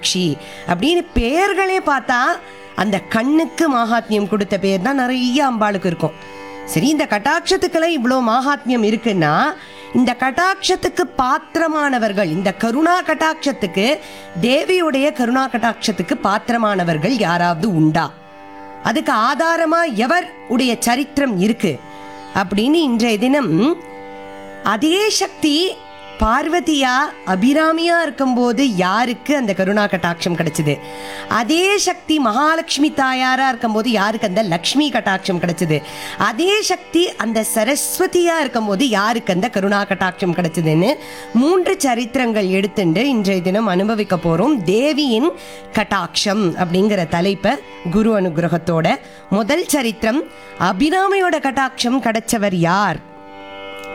காமாட்சி அப்படின்னு பெயர்களே பார்த்தா அந்த கண்ணுக்கு மாகாத்மியம் கொடுத்த பேர் தான் நிறைய அம்பாளுக்கு இருக்கும் சரி இந்த கட்டாட்சத்துக்கெல்லாம் இவ்வளோ மாகாத்மியம் இருக்குன்னா இந்த கட்டாட்சத்துக்கு பாத்திரமானவர்கள் இந்த கருணா கட்டாட்சத்துக்கு தேவியுடைய கருணா கட்டாட்சத்துக்கு பாத்திரமானவர்கள் யாராவது உண்டா அதுக்கு ஆதாரமா எவர் உடைய சரித்திரம் இருக்கு அப்படின்னு இன்றைய தினம் அதே சக்தி பார்வதியா அபிராமியா இருக்கும்போது யாருக்கு அந்த கருணா கட்டாட்சம் கிடைச்சது அதே சக்தி மகாலட்சுமி தாயாரா இருக்கும்போது யாருக்கு அந்த லக்ஷ்மி கட்டாட்சம் கிடைச்சது அதே சக்தி அந்த சரஸ்வதியா இருக்கும்போது யாருக்கு அந்த கருணா கட்டாட்சம் கிடைச்சதுன்னு மூன்று சரித்திரங்கள் எடுத்துட்டு இன்றைய தினம் அனுபவிக்க போறோம் தேவியின் கட்டாட்சம் அப்படிங்கிற தலைப்பை குரு அனுகிரகத்தோட முதல் சரித்திரம் அபிராமியோட கட்டாட்சம் கிடைச்சவர் யார்